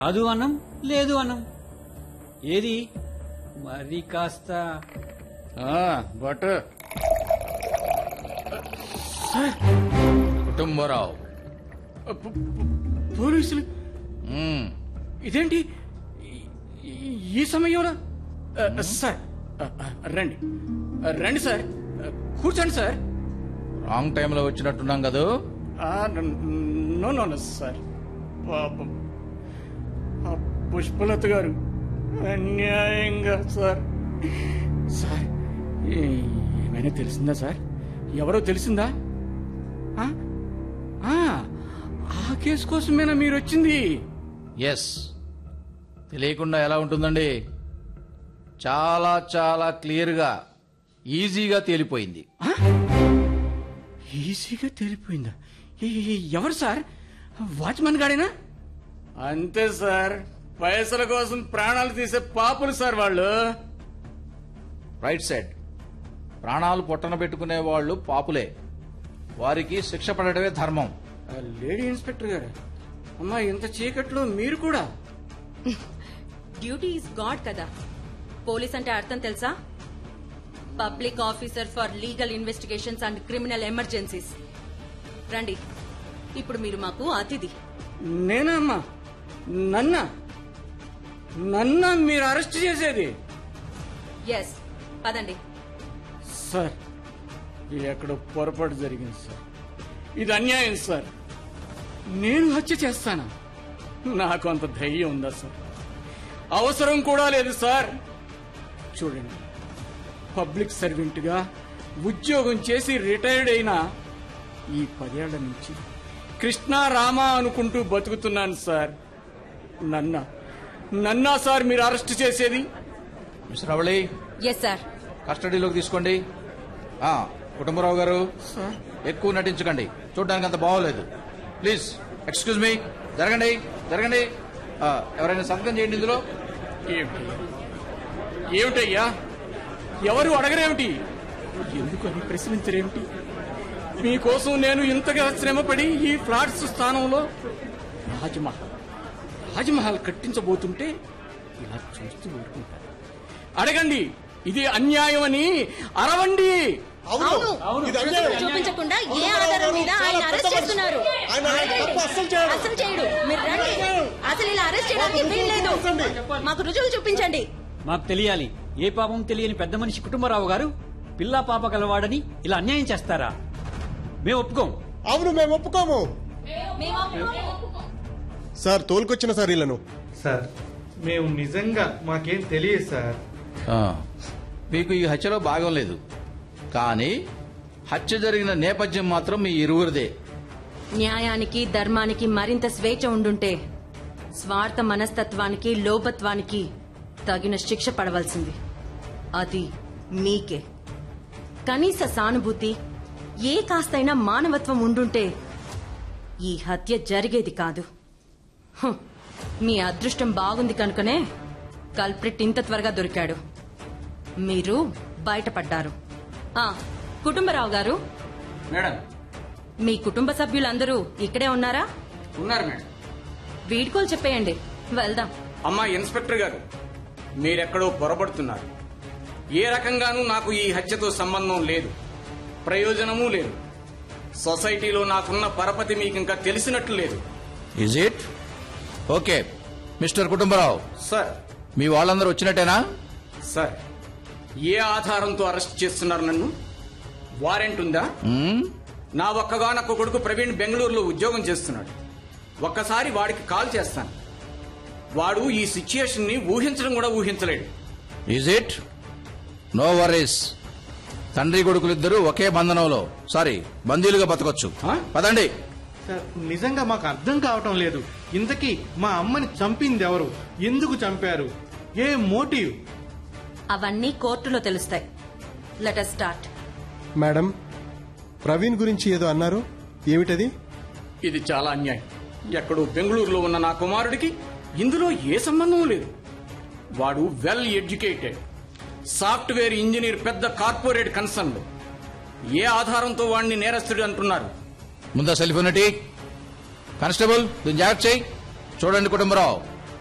కాదు అన్నం లేదు అన్నం ఏది మరి కాస్త బట్ కుటుంబరావు పోలీసులు మ్మ్. ఇదేంటి ఈ- ఈ- ఈ సమయంలో ఆ, సార్ ఆ, ఆ, రండి ఆ, రండి సార్ ఆ, కూర్చోండి సార్ రాంగ్ టైంలో వచ్చినట్టున్నాం కదూ ఆ, న- నో నో నో సార్ పాపం ఆ పుష్పలత గారు అన్యాయంగా సార్ సార్ ఏ- ఏమైనా తెలిసిందా సార్ ఎవరో తెలిసిందా ఆ? ఆ, ఆ కేసు కోసమేనా మీరు వచ్చింది ఎస్ తెలియకుండా ఎలా ఉంటుందండి చాలా చాలా క్లియర్గా ఈజీగా తేలిపోయింది ఈజీగా తెలిపోయిందా ఏ- ఏ- ఎవరు సార్ వాచ్మన్ గాడేనా అంతే సార్ పైసల కోసం ప్రాణాలు తీసే పాపులు సార్ వాళ్ళు రైట్ సైడ్ ప్రాణాలు పొట్టన పెట్టుకునే వాళ్ళు పాపులే వారికి శిక్ష పడటమే ధర్మం ఆ లేడీ ఇన్స్పెక్టర్ గారు అమ్మా ఇంత చీకట్లో మీరు కూడా డ్యూటీ ఇస్ గాడ్ కదా పోలీస్ అంటే అర్థం తెలుసా public officer for legal investigations and criminal emergencies రండి ఇప్పుడు మీరు మాకు అతిథి నేనా అమ్మా నన్న నన్న మీరు అరెస్ట్ చేసేది ఎస్ పదండి సార్ ఇది ఎక్కడో పొరపాటు జరిగింది సార్ ఇది అన్యాయం సార్ నేను హత్య చేస్తానా నాకు అంత ధైర్యం ఉందా సార్ అవసరం కూడా లేదు సార్ చూడండి పబ్లిక్ సర్వెంట్గా ఉద్యోగం చేసి రిటైర్డ్ అయిన ఈ పదేళ్ల నుంచి కృష్ణ రామ అనుకుంటూ బతుకుతున్నాను సార్ నన్న నన్నా సార్ మీరు అరెస్ట్ చేసేది మిస్టర్ అవళి ఎస్ సార్ కస్టడీలోకి తీసుకోండి ఆ, కుటుంబరావు గారు సార్ ఎక్కువ నటించకండి చూడడానికి అంత బాగోలేదు ప్లీజ్ ఎక్స్క్యూజ్ మీ జరగండి జరగండి ఆ, ఎవరైనా సంతకం చేయండి ఇందులో ఏమిటి ఏమిటయ్యా ఎవరు అడగరేమిటి ఎందుకు అని ప్రశ్నించరేమిటి మీకోసం నేను ఇంతగా శ్రమపడి ఈ ఫ్లాట్స్ స్థానంలో రాజ్మహల్ రాజ్మహల్ కట్టించబోతుంటే ఇలా చూస్తూ ఊరుకుంటారు అడగండి ఇది అన్యాయం అని అరవండి అవును రుజువులు చూపించకుండా ఏ ఆధారం మీద ఆయన అరెస్ట్ చేస్తున్నారు అసలు చేయడు మీరు రండి అసలు ఇలా అరెస్ట్ చేయడానికి వీల్లేదు మాకు రుజువులు చూపించండి మాకు తెలియాలి ఏ పాపం తెలియని పెద్ద మనిషి కుటుంబరావు గారు పిల్లా పాప గలవాడని ఇలా అన్యాయం చేస్తారా మేము ఒప్పుకోం అవును మేము ఒప్పుకోము సార్ తోలుకొచ్చిన సార్ వీళ్ళను సార్ మేము నిజంగా మాకేం తెలియదు సార్ ఆ, మీకు ఈ హత్యలో భాగం లేదు కానీ హత్య జరిగిన నేపథ్యం మాత్రం మీ ఇరువురిదే న్యాయానికి ధర్మానికి మరింత స్వేచ్ఛ ఉండుంటే స్వార్థ మనస్తత్వానికి లోపత్వానికి తగిన శిక్ష పడవలసింది అది మీకే కనీస సానుభూతి ఏ కాస్తైనా మానవత్వం ఉండుంటే ఈ హత్య జరిగేది కాదు హ్, మీ అదృష్టం బాగుంది కనుకనే కల్ప్రిట్ ఇంత త్వరగా దొరికాడు మీరు బయటపడ్డారు ఆ కుటుంబరావు గారు మేడం మీ కుటుంబ సభ్యులందరూ ఇక్కడే ఉన్నారా ఉన్నారు మేడం వీడ్కోలు చెప్పేయండి వెళ్దాం అమ్మా ఇన్స్పెక్టర్ గారు మీరెక్కడో పొరపడుతున్నారు ఏ రకంగానూ నాకు ఈ హత్యతో సంబంధం లేదు ప్రయోజనమూ లేదు సొసైటీలో నాకున్న పరపతి మీకు ఇంకా తెలిసినట్లు లేదు is it okay mister Kutumbarao sir మీ వాళ్ళందరూ వచ్చినట్టేనా సార్ ఏ ఆధారంతో అరెస్ట్ చేస్తున్నారు నన్ను వారెంట్ ఉందా మ్మ్? నా ఒక్కగానొక్క కొడుకు ప్రవీణ్ బెంగళూరులో ఉద్యోగం చేస్తున్నాడు ఒక్కసారి వాడికి కాల్ చేస్తాను వాడు ఈ సిచ్యుయేషన్ ని ఊహించడం కూడా ఊహించలేడు ఈజ్ ఇట్ నో వరీస్ తండ్రి కొడుకులిద్దరూ ఒకే బంధనంలో సారీ బందీలుగా బతకొచ్చు ఆ? పదండి సార్ నిజంగా మాకు అర్థం కావటం లేదు ఇంతకీ మా అమ్మని చంపింది ఎవరు ఎందుకు చంపారు ఏ మోటివ్ అవన్నీ కోర్టులో తెలుస్తాయి లెట్ స్టార్ట్ మేడం ప్రవీణ్ గురించి ఏదో అన్నారు ఏమిటది ఇది చాలా అన్యాయం ఎక్కడో బెంగళూరులో ఉన్న నా కుమారుడికి ఇందులో ఏ సంబంధం లేదు వాడు వెల్ ఎడ్యుకేటెడ్ సాఫ్ట్వేర్ ఇంజనీర్ పెద్ద కార్పొరేట్ కన్సర్న్ ఏ ఆధారంతో వాడిని నేరస్తుడు అంటున్నారు ముందా సెల్ ఫోన్ కానిస్టేబుల్ దీన్ని జాగ్రత్త చేయి చూడండి కుటుంబరావు